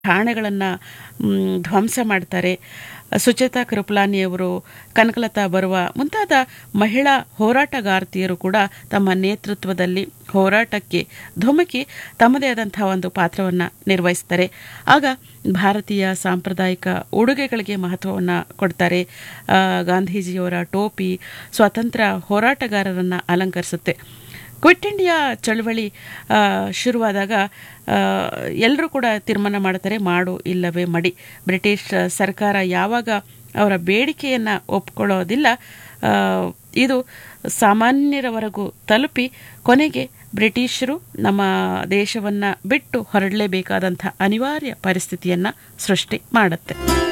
ಠಾಣೆಗಳನ್ನು ಧ್ವಂಸ ಮಾಡ್ತಾರೆ ಸುಚೇತಾ ಕೃಪಲಾನಿಯವರು ಕನಕಲತಾ ಬರುವ ಮುಂತಾದ ಮಹಿಳಾ ಹೋರಾಟಗಾರ್ತಿಯರು ಕೂಡ ತಮ್ಮ ನೇತೃತ್ವದಲ್ಲಿ ಹೋರಾಟಕ್ಕೆ ಧುಮುಕಿ ತಮ್ಮದೇ ಆದಂತಹ ಒಂದು ಪಾತ್ರವನ್ನು ನಿರ್ವಹಿಸ್ತಾರೆ ಆಗ ಭಾರತೀಯ ಸಾಂಪ್ರದಾಯಿಕ ಉಡುಗೆಗಳಿಗೆ ಮಹತ್ವವನ್ನು ಕೊಡ್ತಾರೆ ಆ, ಗಾಂಧೀಜಿಯವರ ಟೋಪಿ ಸ್ವಾತಂತ್ರ್ಯ ಹೋರಾಟಗಾರರನ್ನು ಅಲಂಕರಿಸುತ್ತೆ ಕ್ವಿಟ್ ಇಂಡಿಯಾ ಚಳವಳಿ ಆ, ಶುರುವಾದಾಗ ಎಲ್ಲರೂ ಕೂಡ ತೀರ್ಮಾನ ಮಾಡ್ತಾರೆ ಮಾಡು ಇಲ್ಲವೇ ಮಡಿ ಬ್ರಿಟಿಷ್ ಸರ್ಕಾರ ಯಾವಾಗ ಅವರ ಬೇಡಿಕೆಯನ್ನು ಒಪ್ಕೊಳ್ಳೋದಿಲ್ಲ ಆ, ಇದು ಸಾಮಾನ್ಯರವರೆಗೂ ತಲುಪಿ ಕೊನೆಗೆ ಬ್ರಿಟಿಷರು ನಮ್ಮ ದೇಶವನ್ನು ಬಿಟ್ಟು ಹೊರಡಲೇಬೇಕಾದಂಥ ಅನಿವಾರ್ಯ ಪರಿಸ್ಥಿತಿಯನ್ನು ಸೃಷ್ಟಿ ಮಾಡುತ್ತೆ